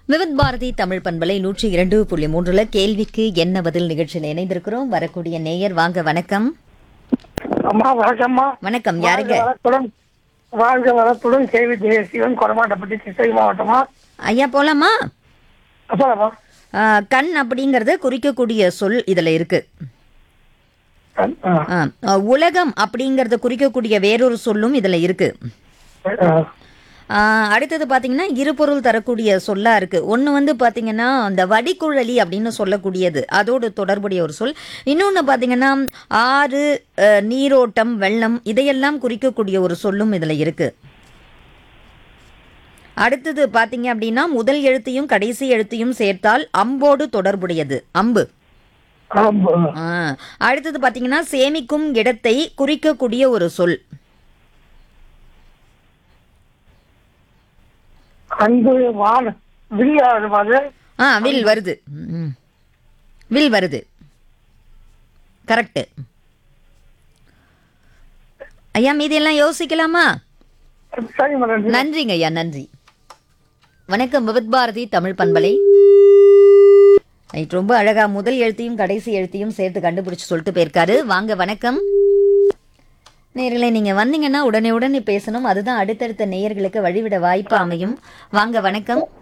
விவித் பாரதி தமிழ் பண்பலை நூற்றி இரண்டு புள்ளி மூன்றுல கேள்விக்கு என்ன பதில் நிகழ்ச்சியில் இணைந்திருக்கிறோம் வரக்கூடிய நேயர் வாங்க வணக்கம் அம்மா வணக்கம்மா வணக்கம் யாருங்க வாழ்க வளத்துடன் வாழ்க வளத்துடன் கேவி தேசியம் கொடமாட்டப்பட்டி கிருஷ்ணகிரி மாவட்டமா ஐயா போலாமா அப்பலாமா ஆ, கண் அப்படிங்கறது குறிக்கக்கூடிய சொல் இதுல இருக்கு ஆ, ஆ, உலகம் அப்படிங்கறத குறிக்கக்கூடிய வேறொரு சொல்லும் இதுல இருக்கு ஆ, அடுத்தது பாத்தீங்கன்னா இருபொருள் தரக்கூடிய சொல்லா இருக்கு ஒன்னு வந்து பாத்தீங்கன்னா அந்த வடிகுழலி அப்படின்னு சொல்லக்கூடியது அதோடு தொடர்புடைய ஒரு சொல் இன்னொன்னு பாத்தீங்கன்னா ஆறு அ, நீரோட்டம் வெள்ளம் இதையெல்லாம் குறிக்கக்கூடிய ஒரு சொல்லும் இதுல இருக்கு அடுத்தது பாத்தீங்க அப்படின்னா முதல் எழுத்தையும் கடைசி எழுத்தையும் சேர்த்தால் அம்போடு தொடர்புடையது அம்பு ஆ, அடுத்தது பாத்தீங்கன்னா சேமிக்கும் இடத்தை குறிக்கக்கூடிய ஒரு சொல் அன்பு வான் விரியாது அது ஆ வில் வருது ம். வில் வருது கரெக்ட் ஐயா மீதியெல்லாம் யோசிக்கலாமா சரி மேடம் நன்றிங்க ஐயா நன்றி வணக்கம் விவித் பாரதி தமிழ் பண்பலை ரைட், ரொம்ப அழகா முதல் எழுத்தையும் கடைசி எழுத்தையும் சேர்த்து கண்டுபிடிச்சு சொல்லிட்டு போயிருக்காரு வாங்க வணக்கம் நேர்களே நீங்க வந்தீங்கன்னா உடனே உடனே பேசணும் அதுதான் அடுத்தடுத்த நேயர்களுக்கு வழிவிட வாய்ப்பு அமையும் வாங்க வணக்கம்